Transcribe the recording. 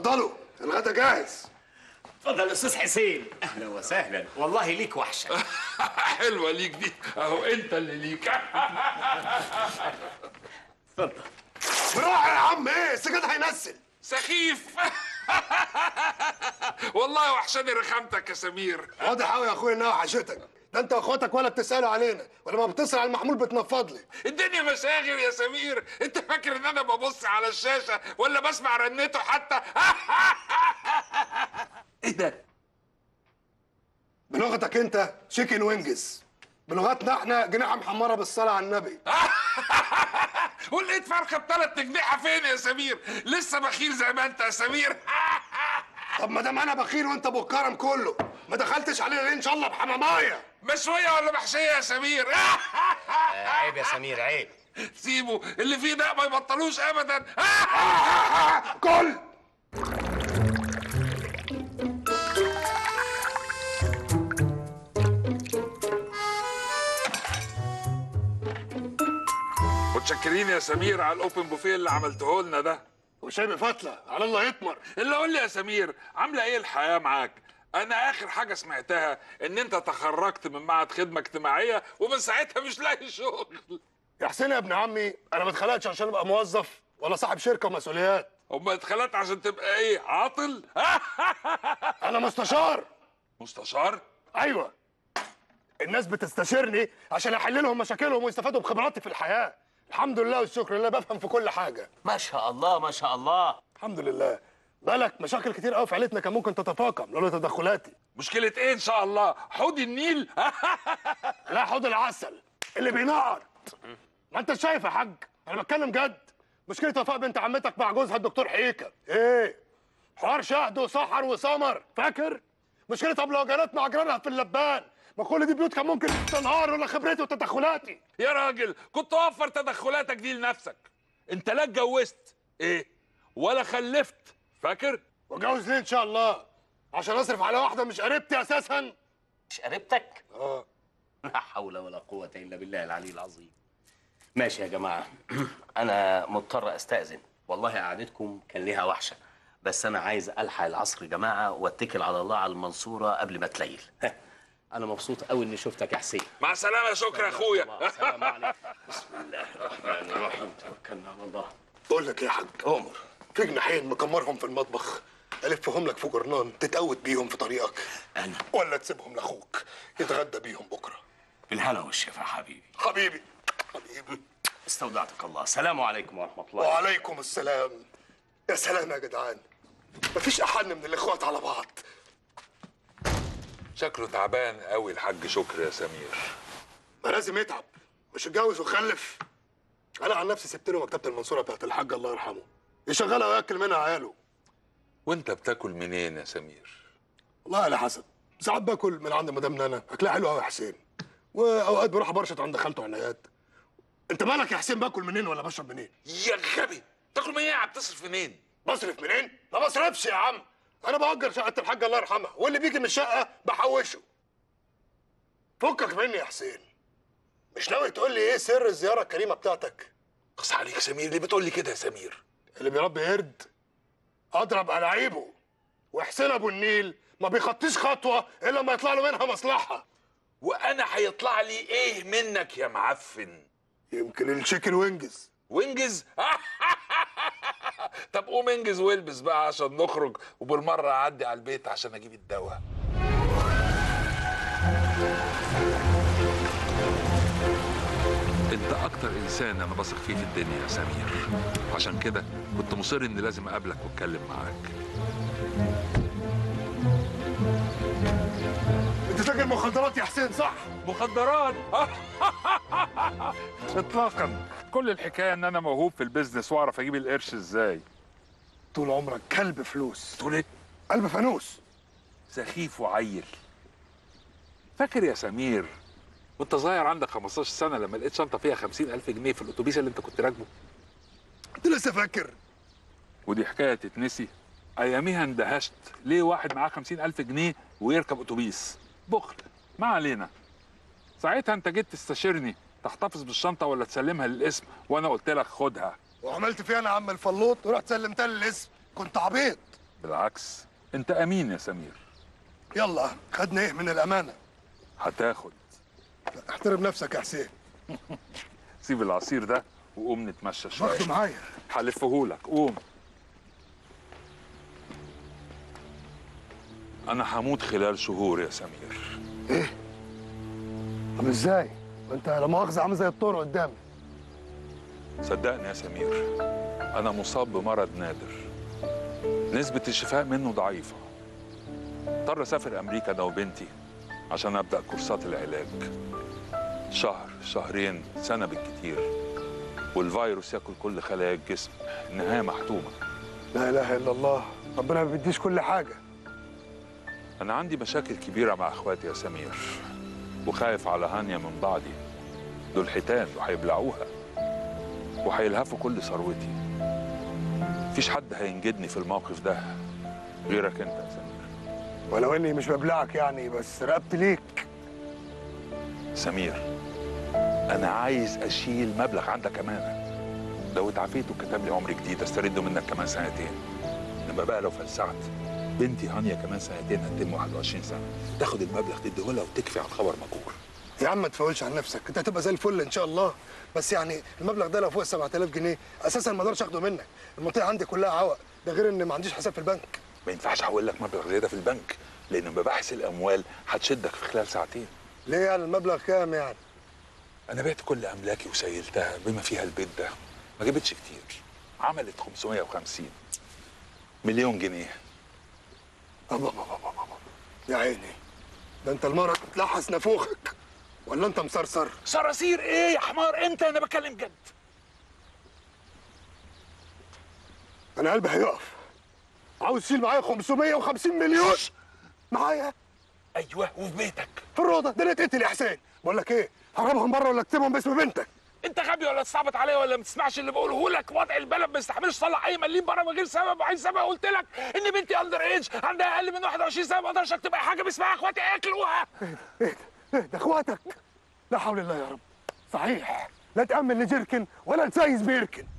اتفضلوا الغدا جاهز اتفضل استاذ حسين اهلا وسهلا والله ليك وحشه حلوه ليك دي اهو انت اللي ليك اتفضل براحة يا عم ايه السجاد هينزل سخيف والله وحشاني رخامتك يا سمير واضح قوي يا اخويا انها وحشتك ده انت واخواتك ولا بتسالوا علينا ولما بتصل على المحمول بتنفض لي الدنيا مشاغل يا سمير انت فاكر ان انا ببص على الشاشه ولا بسمع رنته حتى ايه ده بلغتك انت شيكن وينجز بلغتنا احنا جناحه محمره بالصلاه على النبي ولقيت فرخه بثلاث اجنحه فين يا سمير لسه بخيل زي ما انت يا سمير طب ما دام انا بخير وانت ابو الكرم كله ما دخلتش علينا ليه ان شاء الله بحمامايه مشويه ولا محشيه يا سمير عيب يا سمير عيب سيبه اللي فيه ده ما يبطلوش ابدا كل متشكرين يا سمير على الاوبن بوفيه اللي عملته لنا ده وشاي بفتله على الله يطمر اللي قول لي يا سمير عامله ايه الحياه معاك انا اخر حاجه سمعتها ان انت تخرجت من معهد خدمه اجتماعيه ومن ساعتها مش لاقي شغل يا حسين يا ابن عمي انا ما اتخلقتش عشان ابقى موظف ولا صاحب شركه ومسؤوليات امال اتخلقت عشان تبقى ايه عاطل انا مستشار مستشار ايوه الناس بتستشيرني عشان احل لهم مشاكلهم ويستفادوا بخبراتي في الحياه الحمد لله والشكر لله بفهم في كل حاجه ما شاء الله ما شاء الله الحمد لله بالك مشاكل كتير قوي في عيلتنا كان ممكن تتفاقم لولا تدخلاتي مشكله ايه ان شاء الله حوض النيل لا حوض العسل اللي بينقر ما انت شايف يا حاج انا بتكلم جد مشكله وفاء بنت عمتك مع جوزها الدكتور حيكه ايه حوار شهد وسحر وسمر فاكر مشكله ابله وجلات مع جيرانها في اللبان ما كل دي بيوت كان ممكن تنهار ولا خبرتي وتدخلاتي يا راجل كنت وفر تدخلاتك دي لنفسك انت لا اتجوزت ايه ولا خلفت فاكر واتجوز ليه ان شاء الله عشان اصرف على واحده مش قريبتي اساسا مش قريبتك اه لا حول ولا قوه الا بالله العلي العظيم ماشي يا جماعه انا مضطر استاذن والله قعدتكم كان ليها وحشه بس انا عايز الحق العصر يا جماعه واتكل على الله على المنصوره قبل ما تليل انا مبسوط قوي اني شفتك يا حسين مع السلامه يا شكرا يا اخويا السلام عليكم بسم الله الرحمن الرحيم توكلنا على الله بقول لك إيه يا حاج عمر في جناحين مكمرهم في المطبخ الفهم لك في جرنان تتقوت بيهم في طريقك انا ولا تسيبهم لاخوك يتغدى بيهم بكره بالهنا والشفا حبيبي حبيبي حبيبي استودعتك الله السلام عليكم ورحمه الله وعليكم السلام يا سلام يا جدعان مفيش احن من الاخوات على بعض شكله تعبان قوي الحاج شكري يا سمير ما لازم يتعب مش اتجوز وخلف انا عن نفسي سبت له مكتبه المنصوره بتاعت الحاج الله يرحمه يشغلها وياكل منها عياله وانت بتاكل منين يا سمير والله على حسب ساعات باكل من عند مدام نانا اكلها حلو قوي يا حسين واوقات بروح برشط عند خالته عنايات انت مالك يا حسين باكل منين ولا بشرب منين يا غبي تاكل منين يا عم بتصرف منين بصرف منين ما بصرفش يا عم انا باجر شقه الحاج الله يرحمها واللي بيجي من الشقه بحوشه فكك مني يا حسين مش ناوي تقول لي ايه سر الزياره الكريمه بتاعتك قص عليك سمير ليه بتقول لي كده يا سمير اللي بيربي قرد اضرب الاعيبه وحسين ابو النيل ما بيخطيش خطوه الا لما يطلع له منها مصلحه وانا هيطلع لي ايه منك يا معفن يمكن الشيكن وينجز وانجز طب قوم انجز والبس بقى عشان نخرج وبالمره اعدي على البيت عشان اجيب الدواء انت اكتر انسان انا بثق فيه في الدنيا يا سمير عشان كده كنت مصر اني لازم اقابلك واتكلم معاك انت تاجر مخدرات يا حسين صح مخدرات اطلاقا كل الحكايه ان انا موهوب في البيزنس واعرف اجيب القرش ازاي طول عمرك كلب فلوس تقول ايه قلب فانوس سخيف وعيل فاكر يا سمير وانت صغير عندك 15 سنه لما لقيت شنطه فيها 50 الف جنيه في الاتوبيس اللي انت كنت راكبه انت لسه فاكر ودي حكايه تتنسي اياميها اندهشت ليه واحد معاه 50 الف جنيه ويركب اتوبيس بخل ما علينا ساعتها انت جيت تستشيرني تحتفظ بالشنطه ولا تسلمها للاسم وانا قلت لك خدها وعملت فيها انا عم الفلوط ورحت سلمتها للاسم كنت عبيط بالعكس انت امين يا سمير يلا خدنا ايه من الامانه هتاخد احترم نفسك يا حسين سيب العصير ده وقوم نتمشى شويه واخده معايا هلفهولك قوم انا هموت خلال شهور يا سمير طب ازاي ما انت لا مؤاخذه عامل زي الطور قدامي صدقني يا سمير انا مصاب بمرض نادر نسبة الشفاء منه ضعيفة اضطر اسافر امريكا انا وبنتي عشان ابدا كورسات العلاج شهر شهرين سنة بالكتير والفيروس ياكل كل خلايا الجسم النهاية محتومة لا اله الا الله ربنا ما بيديش كل حاجه أنا عندي مشاكل كبيرة مع إخواتي يا سمير وخايف على هانيا من بعدي دول حيتان وهيبلعوها وهيلهفوا كل ثروتي مفيش حد هينجدني في الموقف ده غيرك أنت يا سمير ولو اني مش ببلعك يعني بس رقبت ليك سمير أنا عايز أشيل مبلغ عندك أمانة لو اتعافيت وكتب لي عمر جديد استرده منك كمان سنتين انما بقى لو فلسعت بنتي هانيا كمان سنتين هتتم 21 سنه تاخد المبلغ تديه لها وتكفي على الخبر مجهور يا عم ما تفولش عن نفسك انت هتبقى زي الفل ان شاء الله بس يعني المبلغ ده لو فوق 7000 جنيه اساسا ما اقدرش اخده منك المنطقه عندي كلها عوق ده غير ان ما عنديش حساب في البنك ما ينفعش احول لك مبلغ زي ده في البنك لان مباحث الاموال هتشدك في خلال ساعتين ليه يعني المبلغ كام يعني انا بعت كل املاكي وسيلتها بما فيها البيت ده ما جابتش كتير عملت 550 مليون جنيه الله الله الله الله يا عيني ده انت المره تتلحس نافوخك ولا انت مسرسر صراصير ايه يا حمار انت انا بكلم جد انا قلبي هيقف عاوز تشيل معايا 550 مليون معايا ايوه وفي بيتك في الروضه ده انا اتقتل يا حسين بقول لك ايه هربهم بره ولا اكتبهم باسم بنتك انت غبي ولا تصعبط عليا ولا ما تسمعش اللي بقوله لك وضع البلد ما يستحملش طلع اي مليم بره من غير سبب وعايز سبب قلت لك ان بنتي اندر ايج عندها اقل من 21 سنه ما اقدرش اكتب اي حاجه باسمها اخواتي ياكلوها ايه ده ايه ده اخواتك لا حول الله يا رب صحيح لا تامن لجيركن ولا تسايس بيركن